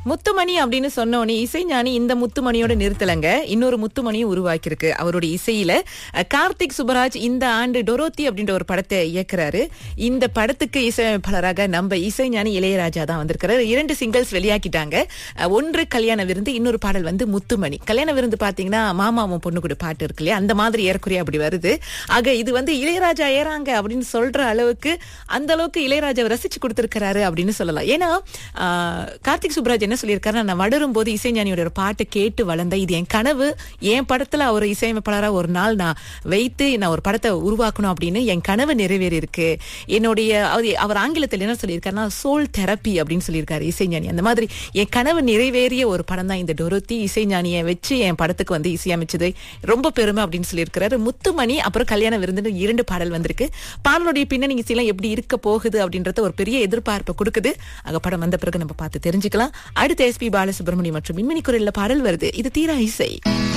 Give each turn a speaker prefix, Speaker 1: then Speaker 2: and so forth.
Speaker 1: முத்துமணி அப்படின்னு சொன்னோனே இசைஞானி இந்த முத்துமணியோட நிறுத்தலங்க இன்னொரு முத்துமணியும் உருவாக்கியிருக்கு அவருடைய இசையில அஹ், கார்த்திக் சுப்பராஜ் இந்த ஆண்டு டொரோத்தி அப்படின்ற ஒரு படத்தை இயக்குறாரு இந்த படத்துக்கு இசையமைப்பாளராக நம்ம இசைஞானி இளையராஜா தான் வந்திருக்கிறாரு இரண்டு சிங்கிள்ஸ் வெளியாக்கிட்டாங்க அஹ், ஒன்று கல்யாண விருந்து இன்னொரு பாடல் வந்து முத்துமணி கல்யாண விருந்து பாத்தீங்கன்னா மாமாவும் பொண்ணு கூட பாட்டு இருக்கு இல்லையா அந்த மாதிரி ஏறக்குறைய அப்படி வருது ஆக இது வந்து இளையராஜா ஏறாங்க அப்படின்னு சொல்ற அளவுக்கு அந்த அளவுக்கு இளையராஜாவை ரசிச்சு கொடுத்திருக்கிறாரு அப்படின்னு சொல்லலாம் ஏன்னா ஆஹ், கார்த்திக் சுப்ராஜ் என்ன சொல்லியிருக்காரு நான் வளரும் போது இசைஞானியோட ஒரு பாட்டு கேட்டு வளர்ந்தேன் இது என் கனவு என் படத்துல அவர் இசையமைப்பாளரா ஒரு நாள் நான் வைத்து நான் ஒரு படத்தை உருவாக்கணும் அப்படின்னு என் கனவு நிறைவேறி இருக்கு என்னுடைய அவர் அவர் ஆங்கிலத்தில் என்ன சொல்லியிருக்காருன்னா சோல் தெரப்பி அப்படின்னு சொல்லியிருக்காரு இசைஞானி அந்த மாதிரி என் கனவு நிறைவேறிய ஒரு படம் தான் இந்த டொரோத்தி இசைஞானியை வச்சு என் படத்துக்கு வந்து இசையமைச்சது ரொம்ப பெருமை அப்படின்னு சொல்லியிருக்கிறாரு முத்துமணி அப்புறம் கல்யாண விருந்துன்னு இரண்டு பாடல் வந்திருக்கு பாடலுடைய பின்னணி இசையெல்லாம் எப்படி இருக்க போகுது அப்படின்றத ஒரு பெரிய எதிர்பார்ப்பை கொடுக்குது அங்க படம் வந்த பிறகு நம்ம பார்த்து தெரிஞ்சுக்கலாம் அடுத்து எஸ்பி பாலசுப்ரமணியம் மற்றும் மின்மினி குரல்ல பாடல் வருது இது தீரா இசை